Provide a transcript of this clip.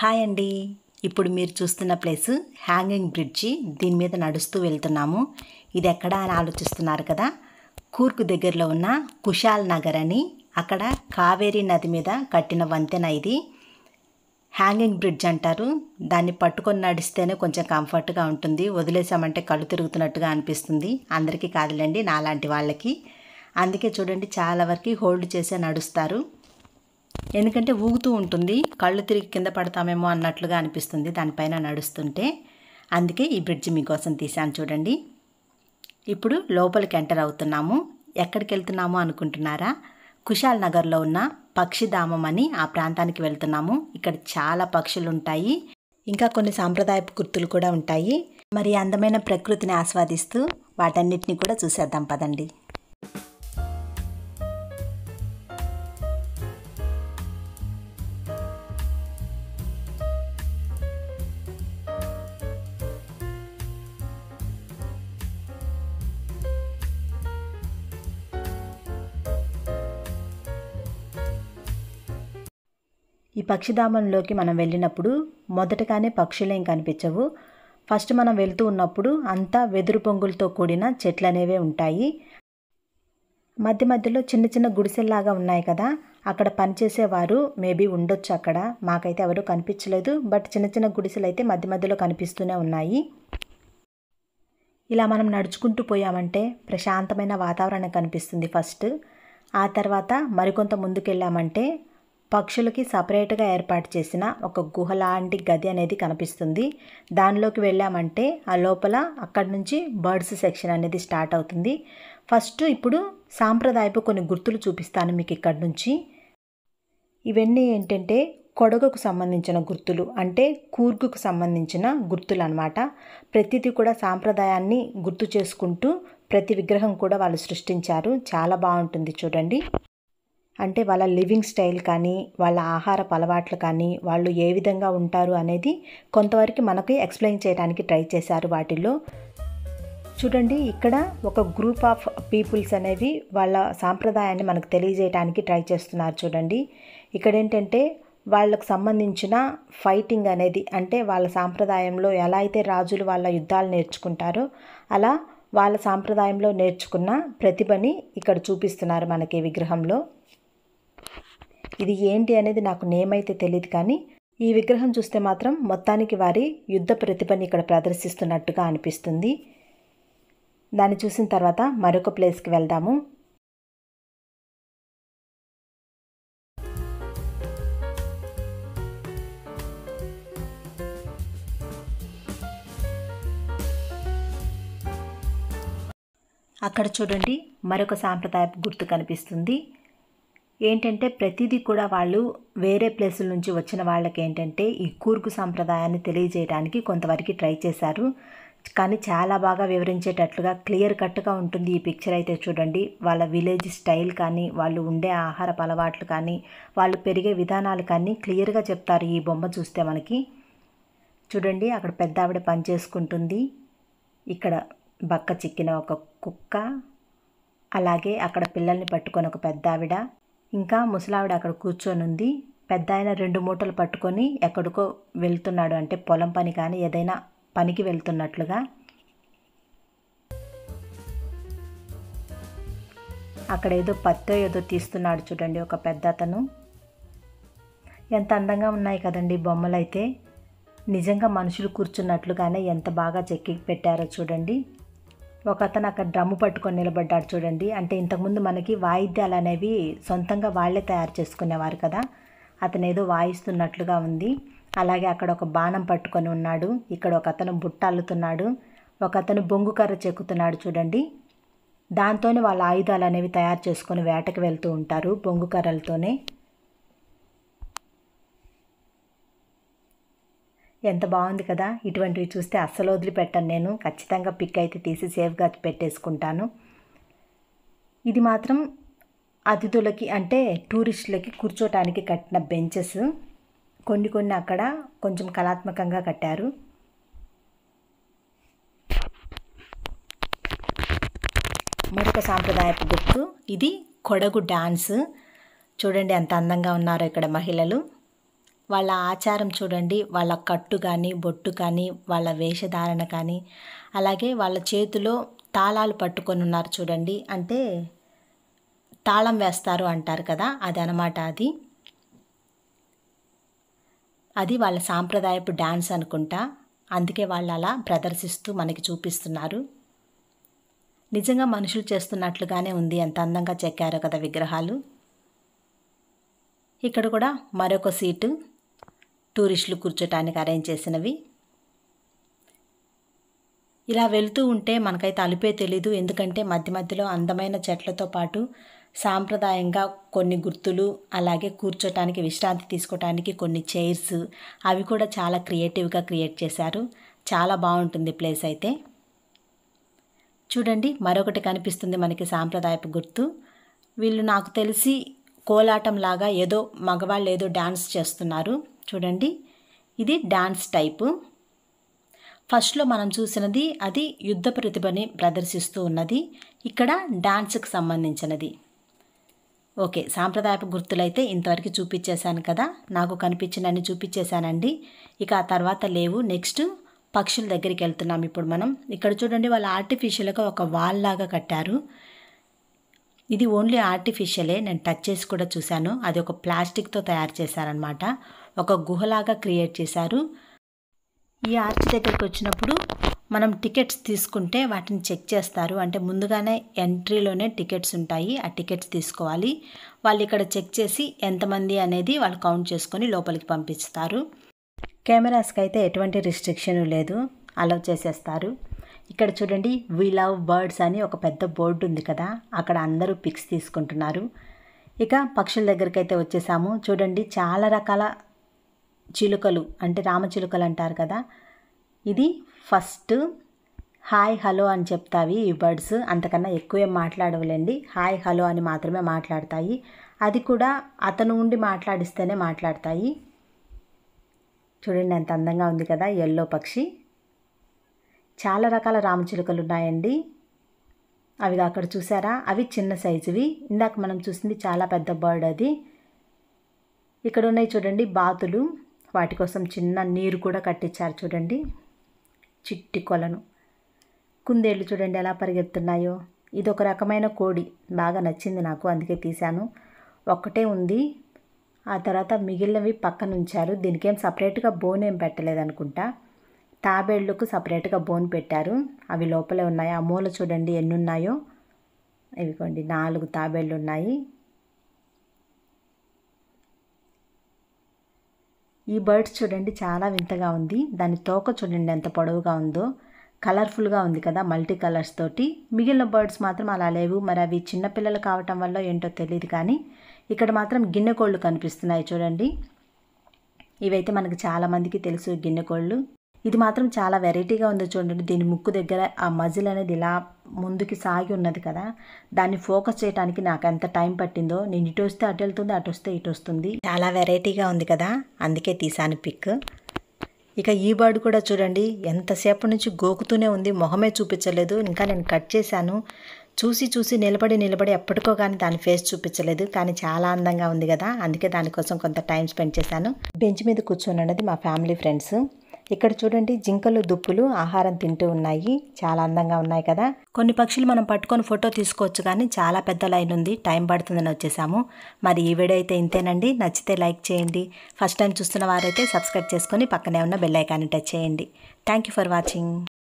hi అండి ఇప్పుడు మీరు చూస్తున్న ప్లేస్ హ్యాంగింగ్ బ్రిడ్జి దీని మీద నడుస్తూ వెళ్తున్నాము ఇది ఎక్కడ అని ఆలోచిస్తున్నారు కదా కూర్కు దగ్గరలో ఉన్న కుషాల్ నగర్ అని అక్కడ కావేరీ నది మీద కట్టిన వంతెన ఇది హ్యాంగింగ్ బ్రిడ్జ్ అంటారు దాన్ని పట్టుకొని నడిస్తేనే కొంచెం కంఫర్ట్గా ఉంటుంది వదిలేసామంటే కళ్ళు తిరుగుతున్నట్టుగా అనిపిస్తుంది అందరికీ కాదులేండి నాలాంటి వాళ్ళకి అందుకే చూడండి చాలా వరకు హోల్డ్ చేసే నడుస్తారు ఎందుకంటే ఊగుతూ ఉంటుంది కళ్ళు తిరిగి కింద పడతామేమో అన్నట్లుగా అనిపిస్తుంది దానిపైన నడుస్తుంటే అందుకే ఈ బ్రిడ్జ్ మీకోసం తీశాను చూడండి ఇప్పుడు లోపలికి ఎంటర్ అవుతున్నాము ఎక్కడికి వెళ్తున్నాము అనుకుంటున్నారా కుషాల్ నగర్లో ఉన్న పక్షిధామం అని ఆ ప్రాంతానికి వెళ్తున్నాము ఇక్కడ చాలా పక్షులు ఉంటాయి ఇంకా కొన్ని సాంప్రదాయపు గుర్తులు కూడా ఉంటాయి మరి అందమైన ప్రకృతిని ఆస్వాదిస్తూ వాటన్నిటిని కూడా చూసేద్దాం పదండి ఈ పక్షిధామంలోకి మనం వెళ్ళినప్పుడు మొదటగానే పక్షులేం కనిపించవు ఫస్ట్ మనం వెళ్తూ ఉన్నప్పుడు అంతా వెదురు పొంగులతో కూడిన చెట్లు అనేవే ఉంటాయి మధ్య మధ్యలో చిన్న చిన్న గుడిసెల్లాగా ఉన్నాయి కదా అక్కడ పనిచేసేవారు మేబీ ఉండొచ్చు అక్కడ మాకైతే ఎవరూ కనిపించలేదు బట్ చిన్న చిన్న గుడిసెలు అయితే మధ్య మధ్యలో కనిపిస్తూనే ఉన్నాయి ఇలా మనం నడుచుకుంటూ పోయామంటే ప్రశాంతమైన వాతావరణం కనిపిస్తుంది ఫస్ట్ ఆ తర్వాత మరికొంత ముందుకెళ్ళామంటే పక్షులకి సపరేట్గా ఏర్పాటు చేసిన ఒక గుహ లాంటి గది అనేది కనిపిస్తుంది దానిలోకి వెళ్ళామంటే ఆ లోపల అక్కడి నుంచి బర్డ్స్ సెక్షన్ అనేది స్టార్ట్ అవుతుంది ఫస్ట్ ఇప్పుడు సాంప్రదాయపు కొన్ని గుర్తులు చూపిస్తాను మీకు ఇక్కడి నుంచి ఇవన్నీ ఏంటంటే కొడగకు సంబంధించిన గుర్తులు అంటే కూర్గుకు సంబంధించిన గుర్తులు అనమాట ప్రతిదీ కూడా సాంప్రదాయాన్ని గుర్తు చేసుకుంటూ ప్రతి విగ్రహం కూడా వాళ్ళు సృష్టించారు చాలా బాగుంటుంది చూడండి అంటే వాళ్ళ లివింగ్ స్టైల్ కానీ వాళ్ళ ఆహారపు అలవాట్లు కానీ వాళ్ళు ఏ విధంగా ఉంటారు అనేది కొంతవరకు మనకి ఎక్స్ప్లెయిన్ చేయడానికి ట్రై చేశారు వాటిల్లో చూడండి ఇక్కడ ఒక గ్రూప్ ఆఫ్ పీపుల్స్ అనేవి వాళ్ళ సాంప్రదాయాన్ని మనకు తెలియజేయడానికి ట్రై చేస్తున్నారు చూడండి ఇక్కడ ఏంటంటే వాళ్ళకు సంబంధించిన ఫైటింగ్ అనేది అంటే వాళ్ళ సాంప్రదాయంలో ఎలా అయితే రాజులు వాళ్ళ యుద్ధాలు నేర్చుకుంటారో అలా వాళ్ళ సాంప్రదాయంలో నేర్చుకున్న ప్రతిభని ఇక్కడ చూపిస్తున్నారు మనకి విగ్రహంలో ఇది ఏంటి అనేది నాకు నేమ్ అయితే తెలియదు కానీ ఈ విగ్రహం చూస్తే మాత్రం మొత్తానికి వారి యుద్ధ ప్రతిభని ఇక్కడ ప్రదర్శిస్తున్నట్టుగా అనిపిస్తుంది దాన్ని చూసిన తర్వాత మరొక ప్లేస్కి వెళ్దాము అక్కడ చూడండి మరొక సాంప్రదాయపు గుర్తు కనిపిస్తుంది ఏంటంటే ప్రతిదీ కూడా వాళ్ళు వేరే ప్లేసుల నుంచి వచ్చిన వాళ్ళకి ఏంటంటే ఈ కూర్గు సాంప్రదాయాన్ని తెలియజేయడానికి కొంతవరకు ట్రై చేశారు కానీ చాలా బాగా వివరించేటట్లుగా క్లియర్ కట్గా ఉంటుంది ఈ పిక్చర్ అయితే చూడండి వాళ్ళ విలేజ్ స్టైల్ కానీ వాళ్ళు ఉండే ఆహారపు అలవాట్లు కానీ వాళ్ళు పెరిగే విధానాలు కానీ క్లియర్గా చెప్తారు ఈ బొమ్మ చూస్తే మనకి చూడండి అక్కడ పెద్ద ఆవిడ పని చేసుకుంటుంది ఇక్కడ బక్క చిక్కిన ఒక కుక్క అలాగే అక్కడ పిల్లల్ని పట్టుకొని ఒక పెద్ద ఆవిడ ఇంకా ముసలావిడ అక్కడ కూర్చొని ఉంది పెద్ద ఆయన రెండు మూటలు పట్టుకొని ఎక్కడికో వెళ్తున్నాడు అంటే పొలం పని కానీ ఏదైనా పనికి వెళ్తున్నట్లుగా అక్కడ ఏదో పత్తో ఏదో తీస్తున్నాడు చూడండి ఒక పెద్ద అతను ఎంత అందంగా ఉన్నాయి కదండి బొమ్మలు అయితే నిజంగా మనుషులు కూర్చున్నట్లుగానే ఎంత బాగా చెక్కి పెట్టారో చూడండి ఒక అతను అక్కడ డ్రమ్ము పట్టుకొని నిలబడ్డాడు చూడండి అంటే ఇంతకుముందు మనకి వాయిద్యాలు అనేవి సొంతంగా వాళ్ళే తయారు చేసుకునేవారు కదా అతను ఏదో వాయిస్తున్నట్లుగా ఉంది అలాగే అక్కడ ఒక బాణం పట్టుకొని ఉన్నాడు ఇక్కడ ఒక అతను బుట్ట అల్లుతున్నాడు ఒక అతను బొంగు కర్ర చెక్కుతున్నాడు చూడండి దాంతోనే వాళ్ళ ఆయుధాలు అనేవి తయారు చేసుకొని వేటకు వెళ్తూ ఉంటారు బొంగు కర్రలతోనే ఎంత బాగుంది కదా ఇటువంటివి చూస్తే అస్సలు వదిలిపెట్టాను నేను ఖచ్చితంగా పిక్ అయితే తీసి సేఫ్గా పెట్టేసుకుంటాను ఇది మాత్రం అతిథులకి అంటే టూరిస్టులకి కూర్చోటానికి కట్టిన బెంచెస్ కొన్ని కొన్ని అక్కడ కొంచెం కళాత్మకంగా కట్టారు మరొక సాంప్రదాయపు గుర్తు ఇది కొడగు డాన్స్ చూడండి ఎంత అందంగా ఉన్నారో ఇక్కడ మహిళలు వాళ్ళ ఆచారం చూడండి వాళ్ళ కట్టు కానీ బొట్టు కానీ వాళ్ళ వేషధారణ కానీ అలాగే వాళ్ళ చేతిలో తాళాలు పట్టుకొని ఉన్నారు చూడండి అంటే తాళం వేస్తారు అంటారు కదా అది అనమాట అది అది వాళ్ళ సాంప్రదాయపు డ్యాన్స్ అనుకుంటా అందుకే వాళ్ళు అలా ప్రదర్శిస్తూ మనకి చూపిస్తున్నారు నిజంగా మనుషులు చేస్తున్నట్లుగానే ఉంది ఎంత అందంగా చెక్కారో కదా విగ్రహాలు ఇక్కడ కూడా మరొక సీటు టూరిస్టులు కూర్చోటానికి అరేంజ్ చేసినవి ఇలా వెళ్తూ ఉంటే మనకైతే అలుపే తెలీదు ఎందుకంటే మధ్య మధ్యలో అందమైన చెట్లతో పాటు సాంప్రదాయంగా కొన్ని గుర్తులు అలాగే కూర్చోటానికి విశ్రాంతి తీసుకోవటానికి కొన్ని చైర్స్ అవి కూడా చాలా క్రియేటివ్గా క్రియేట్ చేశారు చాలా బాగుంటుంది ప్లేస్ అయితే చూడండి మరొకటి కనిపిస్తుంది మనకి సాంప్రదాయపు గుర్తు వీళ్ళు నాకు తెలిసి కోలాటం లాగా ఏదో మగవాళ్ళు ఏదో డాన్స్ చేస్తున్నారు చూడండి ఇది డాన్స్ టైపు ఫస్ట్లో మనం చూసినది అది యుద్ధ ప్రతిభని ప్రదర్శిస్తూ ఉన్నది ఇక్కడ డాన్స్కి సంబంధించినది ఓకే సాంప్రదాయపు గుర్తులైతే ఇంతవరకు చూపించేశాను కదా నాకు కనిపించినన్ని చూపించేశానండి ఇక ఆ తర్వాత లేవు నెక్స్ట్ పక్షుల దగ్గరికి వెళ్తున్నాం ఇప్పుడు మనం ఇక్కడ చూడండి వాళ్ళు ఆర్టిఫిషియల్గా ఒక వాల్ లాగా కట్టారు ఇది ఓన్లీ ఆర్టిఫిషియలే నేను టచ్ చేసి కూడా చూశాను అది ఒక ప్లాస్టిక్తో తయారు చేశారనమాట ఒక గుహలాగా క్రియేట్ చేశారు ఈ ఆర్చ్ దగ్గరికి వచ్చినప్పుడు మనం టికెట్స్ తీసుకుంటే వాటిని చెక్ చేస్తారు అంటే ముందుగానే ఎంట్రీలోనే టికెట్స్ ఉంటాయి ఆ టికెట్స్ తీసుకోవాలి వాళ్ళు ఇక్కడ చెక్ చేసి ఎంతమంది అనేది వాళ్ళు కౌంట్ చేసుకొని లోపలికి పంపిస్తారు కెమెరాస్కి అయితే ఎటువంటి రిస్ట్రిక్షన్ లేదు అలౌ చేసేస్తారు ఇక్కడ చూడండి వీ లవ్ బర్డ్స్ అని ఒక పెద్ద బోర్డు ఉంది కదా అక్కడ అందరూ పిక్స్ తీసుకుంటున్నారు ఇక పక్షుల దగ్గరికి అయితే వచ్చేసాము చూడండి చాలా రకాల చిలుకలు అంటే రామచిలుకలు అంటారు కదా ఇది ఫస్ట్ హాయ్ హలో అని చెప్తావి ఈ బర్డ్స్ అంతకన్నా ఎక్కువ ఏం మాట్లాడవులేండి హాయ్ హలో అని మాత్రమే మాట్లాడతాయి అది కూడా అతను ఉండి మాట్లాడిస్తేనే మాట్లాడతాయి చూడండి ఎంత అందంగా ఉంది కదా ఎల్లో పక్షి చాలా రకాల రామచిలుకలు ఉన్నాయండి అవి అక్కడ చూసారా అవి చిన్న సైజువి ఇందాక మనం చూసింది చాలా పెద్ద బర్డ్ అది ఇక్కడ ఉన్నాయి చూడండి బాతులు వాటి కోసం చిన్న నీరు కూడా కట్టించారు చూడండి చిట్టి కొలను కుందేళ్ళు చూడండి ఎలా పరిగెత్తున్నాయో ఇది ఒక రకమైన కోడి బాగా నచ్చింది నాకు అందుకే తీశాను ఒక్కటే ఉంది ఆ తర్వాత మిగిలినవి పక్కన ఉంచారు దీనికేం సపరేట్గా బోన్ ఏం పెట్టలేదు అనుకుంటా తాబేళ్లకు సపరేట్గా బోన్ పెట్టారు అవి లోపలే ఉన్నాయి ఆ మూల చూడండి ఎన్ని ఉన్నాయో ఇవిగోండి నాలుగు తాబేళ్ళు ఉన్నాయి ఈ బర్డ్స్ చూడండి చాలా వింతగా ఉంది దాని తోక చూడండి ఎంత పొడవుగా ఉందో కలర్ఫుల్గా ఉంది కదా మల్టీ కలర్స్ తోటి మిగిలిన బర్డ్స్ మాత్రం అలా లేవు మరి అవి చిన్నపిల్లలు కావటం వల్ల ఏంటో తెలియదు కానీ ఇక్కడ మాత్రం గిన్నె కోళ్ళు కనిపిస్తున్నాయి చూడండి ఇవైతే మనకు చాలామందికి తెలుసు గిన్నె కోళ్ళు ఇది మాత్రం చాలా వెరైటీగా ఉంది చూడండి దీని ముక్కు దగ్గర ఆ మజిల్ అనేది ఇలా ముందుకి సాగి ఉన్నది కదా దాన్ని ఫోకస్ చేయడానికి నాకు ఎంత టైం పట్టిందో నేను ఇటు వస్తే అటు వెళ్తుంది అటు వస్తే ఇటు వస్తుంది చాలా వెరైటీగా ఉంది కదా అందుకే తీసాను పిక్ ఇక ఈ బర్డ్ కూడా చూడండి ఎంతసేపటి నుంచి గోకుతూనే ఉంది మొహమే చూపించలేదు ఇంకా నేను కట్ చేశాను చూసి చూసి నిలబడి నిలబడి ఎప్పటికో కానీ దాని ఫేస్ చూపించలేదు కానీ చాలా అందంగా ఉంది కదా అందుకే దానికోసం కొంత టైం స్పెండ్ చేశాను బెంచ్ మీద కూర్చొని ఉన్నది మా ఫ్యామిలీ ఫ్రెండ్స్ ఇక్కడ చూడండి జింకలు దుప్పులు ఆహారం తింటూ ఉన్నాయి చాలా అందంగా ఉన్నాయి కదా కొన్ని పక్షులు మనం పట్టుకొని ఫోటో తీసుకోవచ్చు కానీ చాలా పెద్ద లైన్ ఉంది టైం పడుతుందని వచ్చేసాము మరి ఈ వీడియో అయితే ఇంతేనండి నచ్చితే లైక్ చేయండి ఫస్ట్ టైం చూస్తున్న వారైతే సబ్స్క్రైబ్ చేసుకొని పక్కనే ఉన్న బెల్ ఐకాన్ని టచ్ చేయండి థ్యాంక్ యూ ఫర్ వాచింగ్